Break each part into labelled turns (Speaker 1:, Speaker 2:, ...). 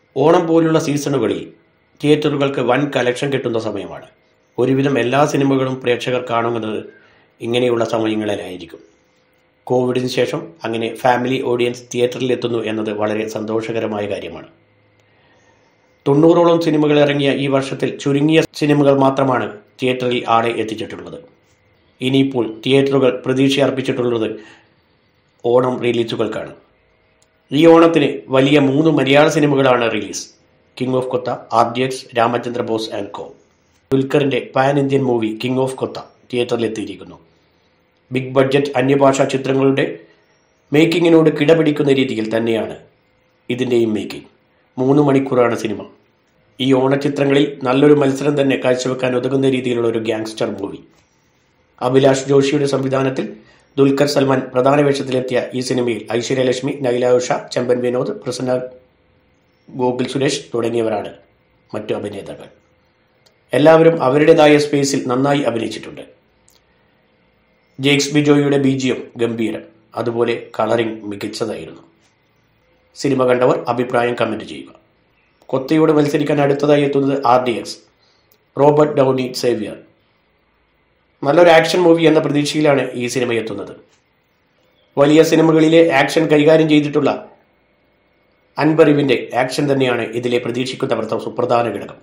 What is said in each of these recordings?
Speaker 1: ഓണം പോലുള്ള സീസണുകളിൽ തിയേറ്ററുകൾക്ക് വൻ കലക്ഷൻ കിട്ടുന്ന സമയമാണ് ഒരുവിധം എല്ലാ സിനിമകളും പ്രേക്ഷകർ കാണുന്നത് ഇങ്ങനെയുള്ള സമയങ്ങളിലായിരിക്കും കോവിഡിന് ശേഷം അങ്ങനെ ഫാമിലി ഓഡിയൻസ് തിയേറ്ററിൽ എത്തുന്നു എന്നത് വളരെ സന്തോഷകരമായ കാര്യമാണ് തൊണ്ണൂറോളം സിനിമകൾ ഇറങ്ങിയ ഈ വർഷത്തിൽ ചുരുങ്ങിയ സിനിമകൾ മാത്രമാണ് തിയേറ്ററിൽ ആളെ എത്തിച്ചിട്ടുള്ളത് ഇനിയിപ്പോൾ തിയേറ്ററുകൾ പ്രതീക്ഷ അർപ്പിച്ചിട്ടുള്ളത് ഓണം റിലീസുകൾക്കാണ് ഈ ഓണത്തിന് വലിയ മൂന്ന് മലയാള സിനിമകളാണ് release king of Kotha R D X Ramachandra boss and co ദുൽഖറിന്റെ pan Indian movie king of Kotha തിയേറ്ററിൽ എത്തിയിരിക്കുന്നു ബിഗ് ബഡ്ജറ്റ് അന്യഭാഷാ ചിത്രങ്ങളുടെ മേക്കിങ്ങിനോട് കിടപിടിക്കുന്ന രീതിയിൽ തന്നെയാണ് ഇതിൻ്റെയും മേക്കിംഗ് മൂന്ന് മണിക്കൂറാണ് സിനിമ ഈ ഓണച്ചിത്രങ്ങളിൽ നല്ലൊരു മത്സരം തന്നെ കാഴ്ചവെക്കാൻ ഉതകുന്ന രീതിയിലുള്ള ഒരു ഗാങ്സ്റ്റർ മൂവി അഭിലാഷ് ജോഷിയുടെ സംവിധാനത്തിൽ ദുൽഖർ സൽമാൻ പ്രധാന വേഷത്തിലെത്തിയ ഈ സിനിമയിൽ ഐശ്വര്യലക്ഷ്മി നൈല ഉഷ ചെമ്പൻ വിനോദ് പ്രസന്ന ഗോകുൽ സുരേഷ് തുടങ്ങിയവരാണ് മറ്റു അഭിനേതാക്കൾ എല്ലാവരും അവരുടേതായ സ്പേസിൽ നന്നായി അഭിനയിച്ചിട്ടുണ്ട് ജെയ്ക്സ് ബിജോയുടെ ബീജിയം ഗംഭീരം അതുപോലെ കളറിംഗ് മികച്ചതായിരുന്നു സിനിമ കണ്ടവർ അഭിപ്രായം കമന്റ് ചെയ്യുക കൊത്തയോട് മത്സരിക്കാൻ അടുത്തതായി എത്തുന്നത് R D X Robert Dony Xavier നല്ലൊരു ആക്ഷൻ മൂവി എന്ന പ്രതീക്ഷയിലാണ് ഈ സിനിമ എത്തുന്നത് വലിയ സിനിമകളിലെ ആക്ഷൻ കൈകാര്യം ചെയ്തിട്ടുള്ള അൻബറിവിന്റെ ആക്ഷൻ തന്നെയാണ് ഇതിലെ പ്രതീക്ഷിക്കുന്ന പ്രഥ- സുപ്രധാന ഘടകം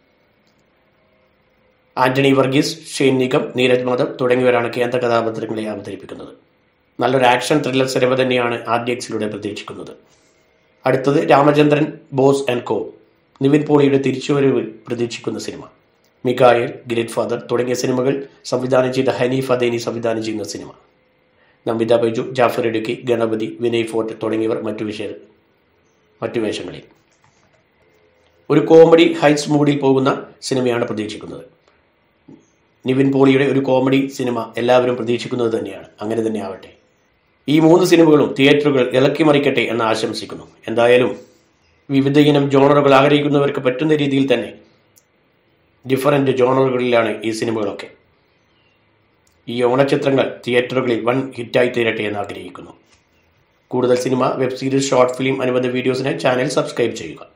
Speaker 1: ആന്റണി വർഗീസ് ഷെയ്ൻ നിഗം നീരജ് മാധവ് തുടങ്ങിയവരാണ് കേന്ദ്ര കഥാപാത്രങ്ങളെ അവതരിപ്പിക്കുന്നത് നല്ലൊരു ആക്ഷൻ ത്രില്ലർ സിനിമ തന്നെയാണ് ആർ ഡി എക്സിലൂടെ പ്രതീക്ഷിക്കുന്നത് അടുത്തത് Ramachandran boss and co Nivin പോളിയുടെ തിരിച്ചുവരവ് പ്രതീക്ഷിക്കുന്ന സിനിമ മികായൽ ഗ്രേറ്റ് ഫാദർ തുടങ്ങിയ സിനിമകൾ സംവിധാനം ചെയ്ത ഹനീഫ് അദേനി സംവിധാനം ചെയ്യുന്ന സിനിമ നമിത ബൈജു ജാഫർ ഇടുക്കി ഗണപതി വിനയ് ഫോർട്ട് തുടങ്ങിയവർ മറ്റു വിഷയ മറ്റു വേഷങ്ങളിൽ ഒരു കോമഡി ഹൈറ്റ്സ് മൂഡിൽ പോകുന്ന സിനിമയാണ് പ്രതീക്ഷിക്കുന്നത് നിവിൻ പോളിയുടെ ഒരു കോമഡി സിനിമ എല്ലാവരും പ്രതീക്ഷിക്കുന്നത് തന്നെയാണ് അങ്ങനെ തന്നെ ആവട്ടെ ഈ മൂന്ന് സിനിമകളും തിയേറ്ററുകൾ ഇളക്കി മറിക്കട്ടെ എന്ന് ആശംസിക്കുന്നു എന്തായാലും വിവിധ ഇനം ജോണറുകൾ ആഗ്രഹിക്കുന്നവർക്ക് പറ്റുന്ന രീതിയിൽ തന്നെ ഡിഫറൻറ്റ് ജോണറുകളിലാണ് ഈ സിനിമകളൊക്കെ ഈ ഓണച്ചിത്രങ്ങൾ തിയേറ്ററുകളിൽ വൻ ഹിറ്റായി തീരട്ടെ എന്ന് ആഗ്രഹിക്കുന്നു കൂടുതൽ സിനിമ വെബ് സീരീസ് ഷോർട്ട് ഫിലിം അനുബന്ധ വീഡിയോസിനായി ചാനൽ സബ്സ്ക്രൈബ് ചെയ്യുക